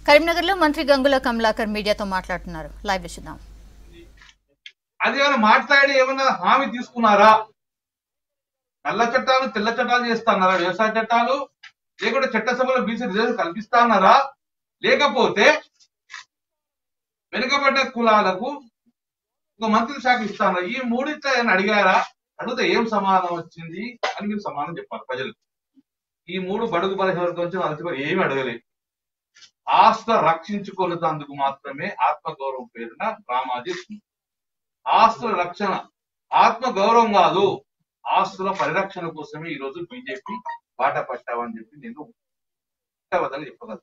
కరీంనగర్లో మంత్రి గంగుల కమలాకర్ మీడియాతో మాట్లాడుతున్నారు లైవ్ చూద్దాం అది ఏమైనా మాట్లాడి ఏమన్నా హామీ తీసుకున్నారా నల్ల చట్టాలు తెల్ల చట్టాలు చేస్తాన్నారా వ్యవసాయ చట్టాలు లేకుంటే చట్టసభలో బీసీ రిజర్వ్ కల్పిస్తాన్నారా లేకపోతే వెనుకబడ్డ కులాలకు ఒక మంత్రి శాఖ ఇస్తారా ఈ మూడిట్లో ఏమైనా అడిగారా అడిగితే ఏం సమాధానం వచ్చింది అని మీరు సమాధానం చెప్పాలి ప్రజలకు ఈ మూడు బడుగు బలహీన వర్గం నుంచి అలసిపోయి ఏమి అడగలేదు ఆస్త రక్షించుకునేందుకు మాత్రమే ఆత్మగౌరవం పేరున డ్రామాది ఆస్తుల రక్షణ ఆత్మ గౌరవం కాదు ఆస్తుల పరిరక్షణ కోసమే ఈ రోజు బీజేపీ బాట పట్టావని చెప్పి నేను పట్టవద్దని చెప్పగలను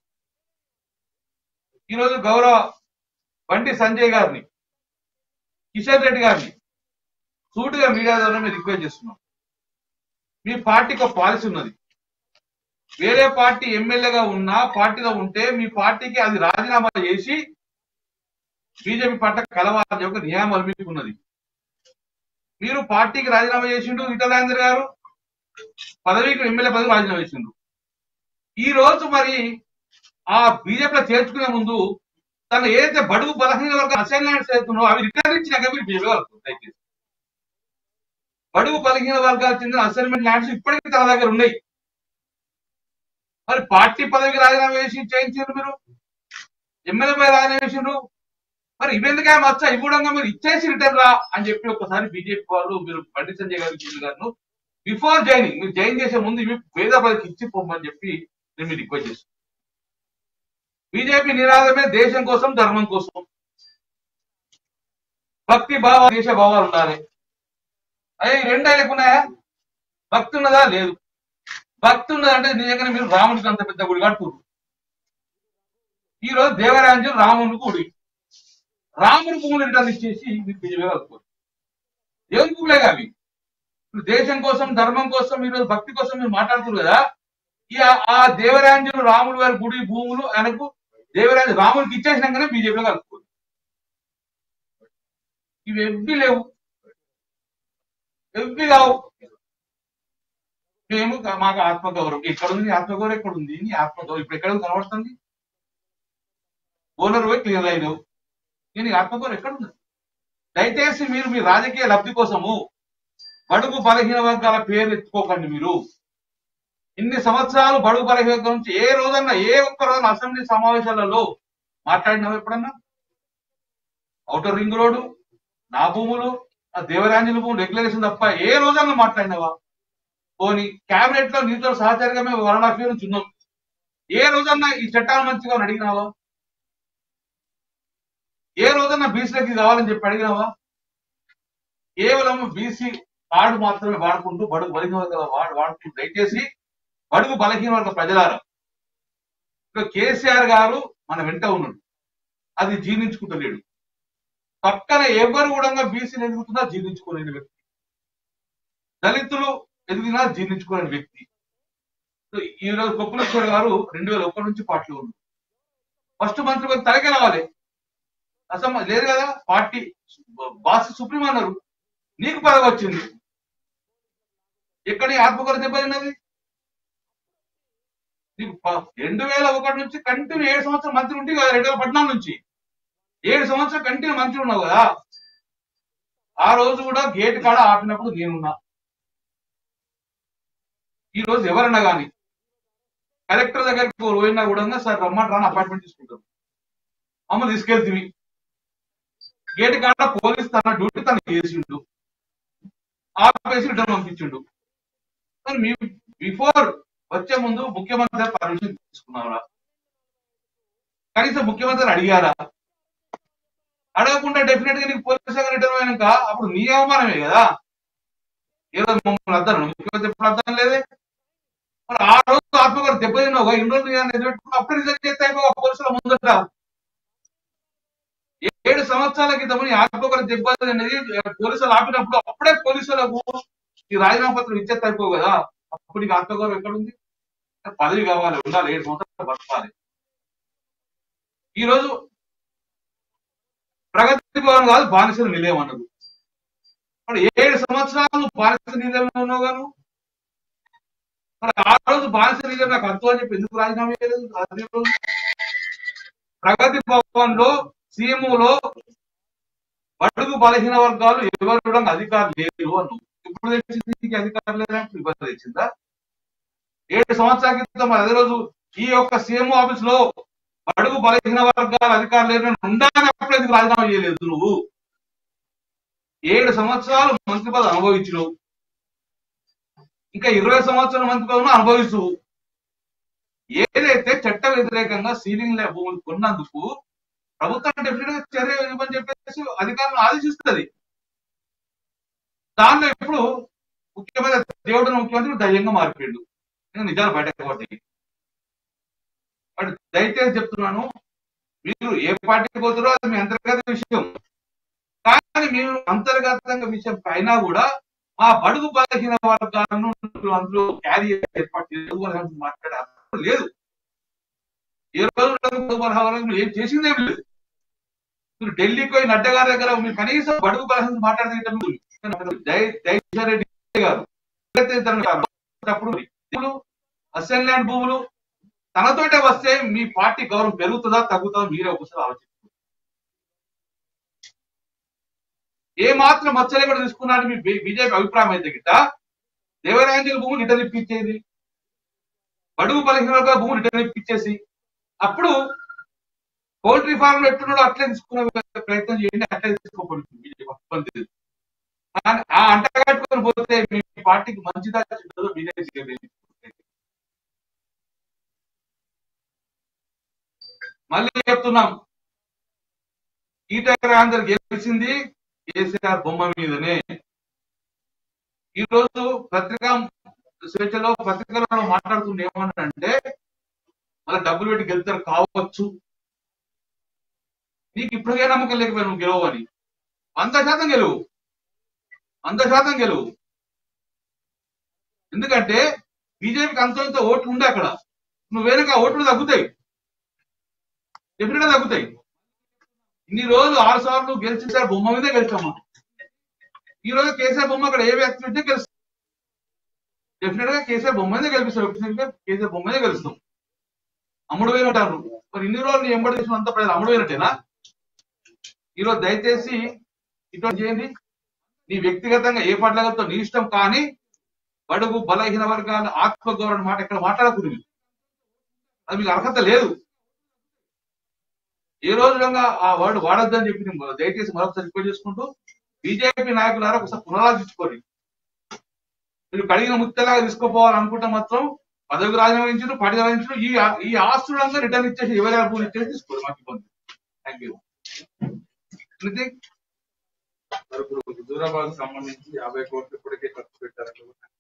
ఈ రోజు గౌరవ బండి సంజయ్ గారిని కిషన్ రెడ్డి గారిని సూటిగా మీడియా ద్వారా మేము రిక్వెస్ట్ చేస్తున్నాం మీ పార్టీకి ఒక పాలసీ ఉన్నది వేరే పార్టీ ఎమ్మెల్యేగా ఉన్నా పార్టీలో ఉంటే మీ పార్టీకి అది రాజీనామా చేసి బీజేపీ పట్ల కలవాలని యొక్క నియామాలు మీకు ఉన్నది మీరు పార్టీకి రాజీనామా చేసిండు ఇటలాందర్ గారు పదవికి ఎమ్మెల్యే పదవి రాజీనామా చేసిండు ఈ రోజు మరి ఆ బీజేపీలో చేర్చుకునే ముందు తను ఏదైతే బడుగు బలహీన వర్గ అసైన్మెంట్స్ అవుతున్నారో అవి రిటర్న్ ఇచ్చినాక మీరు బీజేపీ వాళ్ళు దయచేసి బడుగు బలహీన వర్గాలు చెందిన అసైన్మెంట్ ల్యాండ్స్ ఇప్పటికీ తన దగ్గర ఉన్నాయి మరి పార్టీ పదవికి రాజీనామా చేసి చేయించారు మీరు ఎమ్మెల్యే పై రాజీనామా చేసిండ్రు మరి ఇవెందుకే మచ్చ ఇవ్వడంగా మీరు ఇచ్చేసి రిటర్న్ రా అని చెప్పి ఒకసారి బీజేపీ వాళ్ళు మీరు బండి సంజయ్ గారికి కిషన్ గారు బిఫోర్ జాయినింగ్ మీరు జాయిన్ చేసే ముందు ఇవి పేద ప్రజలకు ఇచ్చి పోమని చెప్పి నేను మీరు రిక్వెస్ట్ చేస్తాను బీజేపీ నినాదమే దేశం కోసం ధర్మం కోసం భక్తి భావ దేశ భావాలు ఉండాలి అయ్యి రెండు ఆయనకున్నాయా భక్తి ఉన్నదా లేదు భక్తి ఉన్నదంటే నిజంగానే మీరు రాముడికి అంత పెద్ద గుడి కడుతున్నారు ఈ రోజు దేవరాజు రాముని గుడి రాముడి భూములు రిటర్న్ ఇచ్చేసి మీరు బీజేపీ కలుపుకోరు దేవుని భూములే అవి ఇప్పుడు దేశం కోసం ధర్మం కోసం ఈరోజు భక్తి కోసం మీరు మాట్లాడుతున్నారు కదా ఈ ఆ- ఆ దేవరాంజులు రాముడు గారి గుడి భూములు ఆయనకు దేవరాజు రాముడికి ఇచ్చేసినాకనే బీజేపీలో కలుపుకోరు ఇవి ఎవ్వి లేవు ఎవ్వి కావు మేము కా- మాకు ఆత్మగౌరవం ఎక్కడ ఉంది నీ ఆత్మగౌరవం ఎక్కడ ఉంది నీ ఆత్మగౌరవం ఇప్పుడు ఎక్కడ కనబడుతుంది ఓనర్ పోయి క్లియర్ అయినావు నేను ఆత్మగౌరవం ఎక్కడ ఉంది దయచేసి మీరు మీ రాజకీయ లబ్ధి కోసము బడుగు బలహీన వర్గాల పేర్లు ఎత్తుకోకండి మీరు ఇన్ని సంవత్సరాలు బడుగు బలహీన వర్గాల నుంచి ఏ రోజన్నా ఏ ఒక్క రోజున అసెంబ్లీ సమావేశాలలో మాట్లాడినావు ఎప్పుడన్నా ఔటర్ రింగ్ రోడ్డు నా భూములు ఆ దేవరాంజన భూములు రెగ్యులేషన్ తప్ప ఏ రోజన్నా మాట్లాడినావా పోనీ కేబినెట్ లో నీతో సహచరిగా మేము వన్ అండ్ హాఫ్ ఇయర్ నుంచి ఉన్నాం ఏ రోజన్నా ఈ చట్టాలు మంచిగా అని అడిగినావా ఏ రోజన్నా బీసీలకి ఇది కావాలని చెప్పి అడిగినావా కేవలం బీసీ కార్డు మాత్రమే వాడుకుంటూ బడుగు బలహీన వర్గాల వాడు వాడుకుంటూ దయచేసి బడుగు బలహీన వర్గ ప్రజలారా ఇప్పుడు కేసీఆర్ గారు మన వెంట ఉన్నాడు అది జీర్ణించుకుంటలేడు పక్కన ఎవరు కూడా బీసీలు ఎదుగుతున్నా జీర్ణించుకోలేని వ్యక్తి దళితులు ఎదిగినా జీర్ణించుకోలేని వ్యక్తి సో ఈ రోజు కొప్పులేశ్వర గారు రెండు వేల ఒకటి నుంచి పార్టీలో ఉన్నారు ఫస్ట్ మంత్రి గారు తలకే రావాలి అసలు లేదు కదా పార్టీ బాస్ సుప్రీం అన్నారు నీకు పదవి వచ్చింది ఎక్కడ నీ ఆత్మకూర దెబ్బతిన్నది నీకు ప- రెండు వేల ఒకటి నుంచి కంటిన్యూ ఏడు సంవత్సరం మంత్రి ఉంటే కదా రెండు వేల పద్నాలుగు నుంచి ఏడు సంవత్సరం కంటిన్యూ మంత్రి ఉన్నావు కదా ఆ రోజు కూడా గేట్ కాడ ఆపినప్పుడు నేనున్నా ఈ రోజు ఎవరన్నా కానీ కలెక్టర్ దగ్గరికి పోయినా కూడా సార్ రమ్మంటారా అపాయింట్మెంట్ తీసుకుంటారు అమ్మ తీసుకెళ్తుంది గేట్ కాడ పోలీస్ తన డ్యూటీ తను చేసిండు ఆపేసి రిటర్న్ పంపించిండు మరి మీ బిఫోర్ వచ్చే ముందు ముఖ్యమంత్రి పర్మిషన్ తీసుకున్నారా కనీసం ముఖ్యమంత్రి అడిగారా అడగకుండా డెఫినెట్ గా నీకు పోలీస్ శాఖ రిటర్న్ అయినాక అప్పుడు నీ అవమానమే కదా ఏదో మమ్మల్ని అర్థం ముఖ్యమంత్రి ఎప్పుడు అర్థం లేదే మరి ఆ రోజు ఆత్మగారు దెబ్బతిన్నావు ఇన్ని రోజులు నేను ఎదుర్కొంటున్నా, అప్పుడు రిజల్ట్ చేస్తే అయిపోయి పోలీసుల ముందట ఏడు సంవత్సరాల క్రితం ఈ ఆత్మగారు దెబ్బ అనేది పోలీసులు ఆపినప్పుడు అప్పుడే పోలీసులకు ఈ రాజీనామా పత్రం ఇచ్చేస్తే అయిపోవు కదా అప్పుడు నీకు ఆత్మగౌరవం ఎక్కడుంది పదవి కావాలి ఉండాలి ఏడు సంవత్సరాలు బతకాలి ఈ రోజు ప్రగతి భవన్ కాదు బానిసలు నిలయం అన్నది మరి ఏడు సంవత్సరాలు బానిస నిలయం ఉన్నావు గాను మరి ఆ రోజు బానిస నిలయం నాకు అంతో అని చెప్పి ఎందుకు రాజీనామా చేయలేదు అదే రోజు ప్రగతి భవన్ లో సీఎంలో బడుగు బలహీన వర్గాలు ఎవరు కూడా అధికారులు లేరు అను ఇప్పుడు తెచ్చింది నీకు అధికారులు లేదంటే ఇబ్బంది తెచ్చిందా ఏడు సంవత్సరాల క్రితం అదే రోజు ఈ యొక్క సీఎం ఆఫీస్ లో బడుగు బలహీన వర్గాల అధికారులు లేరు అని ఉండాలని అప్పుడు ఎందుకు రాజీనామా చేయలేదు నువ్వు ఏడు సంవత్సరాలు మంత్రి పదవి అనుభవించినవు ఇంకా ఇరవై సంవత్సరాల మంత్రి పదవిని అనుభవిస్తూ ఏదైతే చట్ట వ్యతిరేకంగా సీలింగ్ ల్యాబ్ భూములు కొన్నందుకు ప్రభుత్వం డెఫినెట్ గా చర్య ఇవ్వని చెప్పేసి అధికారులను ఆదేశిస్తుంది దానిలో ఇప్పుడు ముఖ్యమంత్రి దేవుడు ముఖ్యమంత్రి ధైర్యంగా మారిపోయిండు ఇంకా నిజాలు బయట కాబట్టి బట్ దయచేసి చెప్తున్నాను మీరు ఏ పార్టీకి పోతారో అది మీ అంతర్గత విషయం కానీ మీరు అంతర్గతంగా విషయం పైన కూడా ఆ బడుగు బలహీన వర్గాలను అందులో క్యారీ ఏర్పాటు చేసుకోవాలని మాట్లాడే అర్థం లేదు ఏ రోజు బడుగు బలహీన వర్గం ఏం చేసిందే లేదు మీరు ఢిల్లీకి పోయి నడ్డా గారి దగ్గర మీరు కనీసం బడుగు బలహీన మాట్లాడితే దయచేసి రెడ్డి గారు ఎవరైతే తనను అప్పుడు భూములు, అసెంబ్లీ ల్యాండ్ భూములు తనతోటే వస్తే మీ పార్టీ గౌరవం పెరుగుతుందా తగ్గుతుందా మీరే ఒకసారి ఆలోచించారు ఏ మాత్రం మచ్చలే కూడా తీసుకున్నారని మీ బీజేపీ అభిప్రాయం అయితే గిట్ట దేవరాంజలి భూములు రిటర్న్ ఇప్పించేది బడుగు బలహీనంగా భూములు రిటర్న్ ఇప్పించేసి అప్పుడు పౌల్ట్రీ ఫార్మ్ ఎట్టున్నాడో అట్లే తీసుకునే ప్రయత్నం చేయండి అట్లే తీసుకోకూడదు బీజేపీ ఇబ్బంది లేదు. కానీ ఆ అంట కట్టుకొని పోతే మీ పార్టీకి మంచిదా చెడ్డదో మీరే తెలియదు. మళ్ళీ చెప్తున్నాం ఈటెల రాజేందర్ గెలిచింది కేసీఆర్ బొమ్మ మీదనే ఈ రోజు పత్రికా స్వేచ్ఛలో పత్రికలలో మాట్లాడుతుంది ఏమన్నాడంటే మళ్ళీ డబ్బులు పెట్టి గెలుతారు కావచ్చు నీకు ఇప్పటికే నమ్మకం లేకపోయి నువ్వు గెలవని వంద శాతం గెలువు వంద శాతం గెలువు ఎందుకంటే బీజేపీకి అంత ఇంత ఓట్లు ఉండే అక్కడ నువ్వు వేరే ఓట్లు తగ్గుతాయి డెఫినెట్ గా తగ్గుతాయి ఇన్ని రోజులు ఆరు సార్లు గెలిచిన సార్ బొమ్మ మీదే గెలిచామా ఈ రోజు కేసీఆర్ బొమ్మ అక్కడ ఏ వ్యక్తి ఉంటే గెలుస్తాం డెఫినెట్ గా కేసీఆర్ బొమ్మ మీదే గెలిపిస్తారు కేసీఆర్ బొమ్మ మీదే గెలుస్తాం అమ్ముడు పోయినట్టారు మరి ఇన్ని రోజులు ఎంబడి చేసిన అంత ప్రజలు అమ్ముడు పోయినట్టేనా ఈ రోజు దయచేసి ఇటువంటి చేయండి నీ వ్యక్తిగతంగా ఏ పట్లతో నీ ఇష్టం కానీ బడుగు బలహీన వర్గాల ఆత్మగౌరవ మాట ఇక్కడ మాట్లాడకూడదు అది మీకు అర్హత లేదు ఏ రోజు విధంగా ఆ వర్డ్ వాడొద్దని చెప్పి నేను దయచేసి మరొకసారి రిక్వెస్ట్ చేసుకుంటూ బీజేపీ నాయకులారా ఒకసారి పునరాలోచించుకోండి మీరు కడిగిన ముత్తలాగా తీసుకోపోవాలనుకుంటే మాత్రం పదవికి రాజీనామించారు పార్టీ రాజించారు ఈ ఈ ఆస్తులంగా రిటర్న్ ఇచ్చేసి ఎవరి భూములు ఇచ్చేసి తీసుకోరు మాకు ఇబ్బంది థ్యాంక్ యూ మరి ఇప్పుడు హుజూరాబాద్ సంబంధించి యాభై కోట్లు ఇప్పటికే ఖర్చు పెట్టారంటే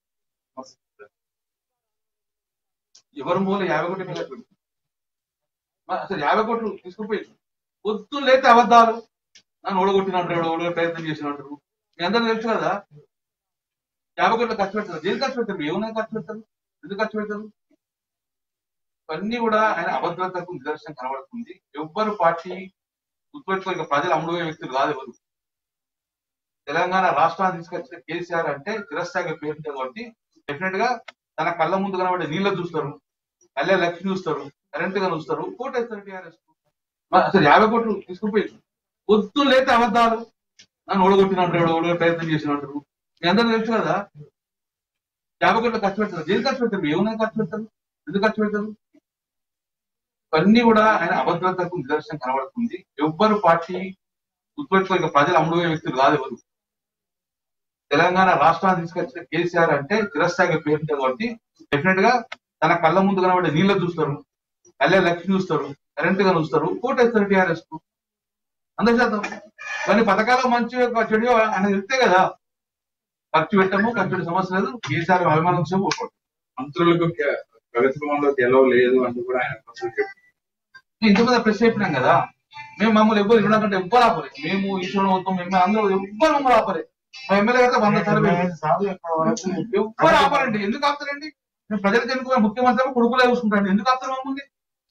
ఎవరు మూల యాభై కోట్లు మీద పెట్టు. మరి అసలు యాభై కోట్లు తీసుకుపోయి పొద్దున్న లేతే అబద్ధాలు నన్ను ఓడగొట్టినట్టు ఓడగొట్టే ప్రయత్నం చేసినట్టు మీ అందరూ తెలుసు కదా యాభై కోట్లు ఖర్చు పెడతారు దేని ఖర్చు పెడతారు ఏమున్నాయి ఖర్చు పెడతారు ఎందుకు ఖర్చు పెడతారు ఇవన్నీ కూడా ఆయన అభద్రతకు నిదర్శనం కనబడుతుంది ఎవ్వరు పార్టీ గుర్తుపెట్టుకో ఇక ప్రజలు అమ్ముడుపోయే వ్యక్తులు కాదు ఎవరు తెలంగాణ రాష్ట్రాన్ని తీసుకొచ్చిన కేసీఆర్ అంటే చిరస్థాయిగా పేరు కాబట్టి డెఫినెట్ గా తన కళ్ళ ముందు కనబడే నీళ్ళ చూస్తారు కళ్యాణ లక్ష్మి చూస్తారు కరెంట్ గా చూస్తారు కోటేస్తారు టీఆర్ఎస్ అసలు యాభై కోట్లు తీసుకుపోయి పొద్దున్న లేతే అబద్ధాలు నన్ను ఓడగొట్టినట్టు ఓడగొట్టే ప్రయత్నం చేసినట్టు మీ అందరూ తెలుసు కదా యాభై కోట్లు ఖర్చు పెడతారు దేని ఖర్చు పెడతారు ఏమున్నాయి ఖర్చు పెడతారు ఎందుకు ఖర్చు పెడతారు ఇవన్నీ కూడా ఆయన అభద్రతకు నిదర్శనం కనబడుతుంది ఎవ్వరు పార్టీ గుర్తుపెట్టుకో ఇక ప్రజలు అమ్ముడుపోయే వ్యక్తులు కాదు ఎవరు తెలంగాణ రాష్ట్రాన్ని తీసుకొచ్చిన కేసీఆర్ అంటే చిరస్థాయిగా పేరు కాబట్టి డెఫినెట్ గా తన కళ్ళ ముందు కనబడే నీళ్ళ చూస్తారు కళ్యాణ లక్ష్మి చూస్తారు కరెంట్ గా చూస్తారు కోటేస్తారు టీఆర్ఎస్ కు వంద శాతం కొన్ని పథకాలు మంచి చెడు ఆయన చెప్తే కదా ఖర్చు పెట్టము ఖర్చు పెట్టే సమస్య లేదు కేసీఆర్ అభిమానం విషయం ఒప్పుకోడు. మంత్రులకు కే- ప్రగతి భవన్లో గెలవ లేదు అని కూడా ఆయన ప్రశ్న చెప్పారు మేము ఇంతమంది ప్రెస్ చెప్పినాం కదా మేము మమ్మల్ని ఎవ్వరు ఇవ్వడాకంటే ఎవ్వరు ఆపలే మేము ఈశ్వరం అవుతాం మేము అందరూ ఎవ్వరు మమ్మల్ని ఆపలే మా ఎమ్మెల్యే గారితో వంద సార్లు వెళ్ళాం. ఎవ్వరు ఆపరండి ఎందుకు ఆపుతారండి మేము ప్రజలకు ఎన్నుకున్న ముఖ్యమంత్రి కొడుకులే చూసుకుంటారండి ఎందుకు ఆపుతారు మమ్మల్ని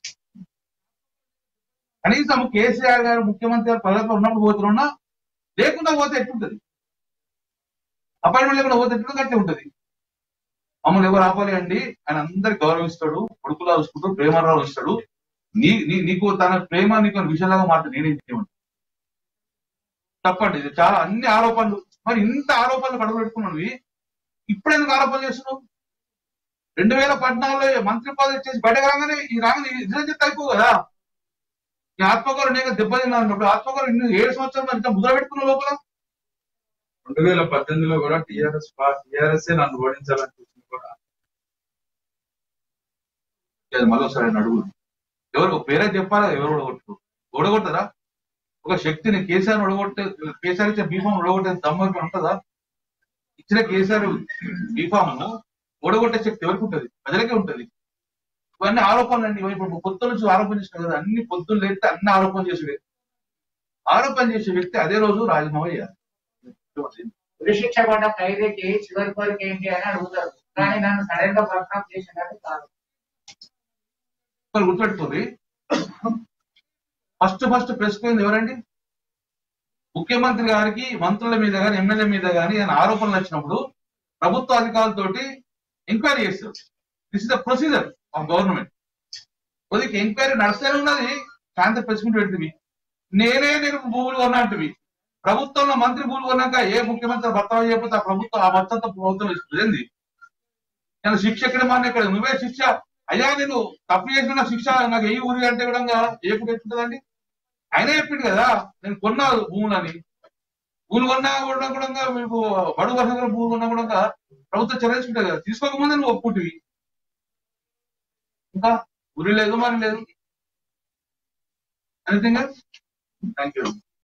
కనీసం కేసీఆర్ గారు ముఖ్యమంత్రి గారు ప్రజల్లో ఉన్నప్పుడు పోతున్నా లేకుండా పోతే ఎట్లుంటది అపాయింట్మెంట్ లేకుండా పోతే ఎట్లుంటుంది అట్లే ఉంటది మమ్మల్ని ఎవరు ఆపాలి అండి ఆయన అందరికి గౌరవిస్తాడు కొడుకులా చూసుకుంటాడు ప్రేమరావు ఇస్తాడు నీ నీ- నీకు తన ప్రేమ నీకు విషయంలాగా మాట నేనేం చేయమంటాను తప్పండి ఇది చాలా అన్ని ఆరోపణలు మరి ఇంత ఆరోపణలు కడుగు పెట్టుకున్నవి ఇప్పుడెందుకు ఆరోపణ చేస్తున్నావు రెండు వేల పద్నాలుగులో మంత్రి పదవి చేసి బయటకు రాగానే ఈ రాగానే ఇద్దరు చెప్తే అయిపో కదా ఈ ఆత్మగౌరవం నేను దెబ్బతిన్నాను ఆత్మగౌరవం ఇన్ని ఏడు సంవత్సరాలు మరి ఇంత ముద్ర పెట్టుకున్న లోపల రెండు వేల పద్దెనిమిదిలో కూడా టిఆర్ఎస్ టిఆర్ఎస్ నన్ను ఓడించాలని చూసింది కూడా లేదు మళ్ళీసారి ఆయన అడుగు ఎవరు పేరే చెప్పాలా ఎవరు ఓడగొట్టు ఓడగొట్టరా ఒక శక్తిని కేసీఆర్ ఓడగొట్టే కేసీఆర్ ఇచ్చే బీఫామ్ ఓడగొట్టే దమ్మకి ఉంటుందా ఇచ్చిన కేసీఆర్ బీఫామ్ ఓడగొట్టే శక్తి ఎవరికి ఉంటుంది ప్రజలకే ఉంటుంది ఇవన్నీ ఆరోపణలు అండి ఇప్పుడు పొద్దు నుంచి ఆరోపణ చేసిన కదా అన్ని పొద్దున్న లేస్తే అన్ని ఆరోపణ చేసే ఆరోపణ చేసే వ్యక్తి అదే రోజు రాజీనామా చేయాలి ఉరిశిక్ష పడ్డ ఖైదీకి చివరి కోరిక ఏంటి అని అడుగుతారు కానీ నన్ను సడన్ గా బర్ఖాస్తు చేసినట్టు కాదు మరి గుర్తుపెట్టుకోండి ఫస్ట్ ఫస్ట్ ప్రెస్ పోయింది ఎవరండి ముఖ్యమంత్రి గారికి మంత్రుల మీద కానీ ఎమ్మెల్యే మీద కానీ ఆయన ఆరోపణలు వచ్చినప్పుడు ప్రభుత్వ అధికారులతోటి ఎంక్వైరీ చేస్తారు this is the procedure of government కొద్దిగా ఎంక్వైరీ నడుస్తూనే ఉన్నది శాంతి ప్రెస్ మీట్ పెడుతుంది నేనే నేను భూములు కొన్నట్టువి ప్రభుత్వంలో మంత్రి భూములు కొన్నాక ఏ ముఖ్యమంత్రి భర్త చేయకపోతే ఆ ప్రభుత్వం ఆ భర్తతో ప్రభుత్వం ఇస్తుంది ఏంది నేను శిక్ష ఎక్కడ మానే ఇక్కడ నువ్వే శిక్ష అయ్యా నేను తప్పు చేసిన శిక్ష నాకు ఏ ఊరి అంటే కూడా ఏ పుట్టి ఎట్లుంటదండి ఆయన చెప్పిండు కదా నేను కొన్నా భూములని భూములు కొన్నా కూడా కూడా మీకు బడుగు వర్షాల భూములు కొన్నా కూడా ప్రభుత్వం చర్య తీసుకుంటుంది కదా తీసుకోకముందే నువ్వు ఒప్పుకుంటివి ఇంకా ఊరి లేదు మరి లేదు ఎనీథింగ్ థ్యాంక్ యూ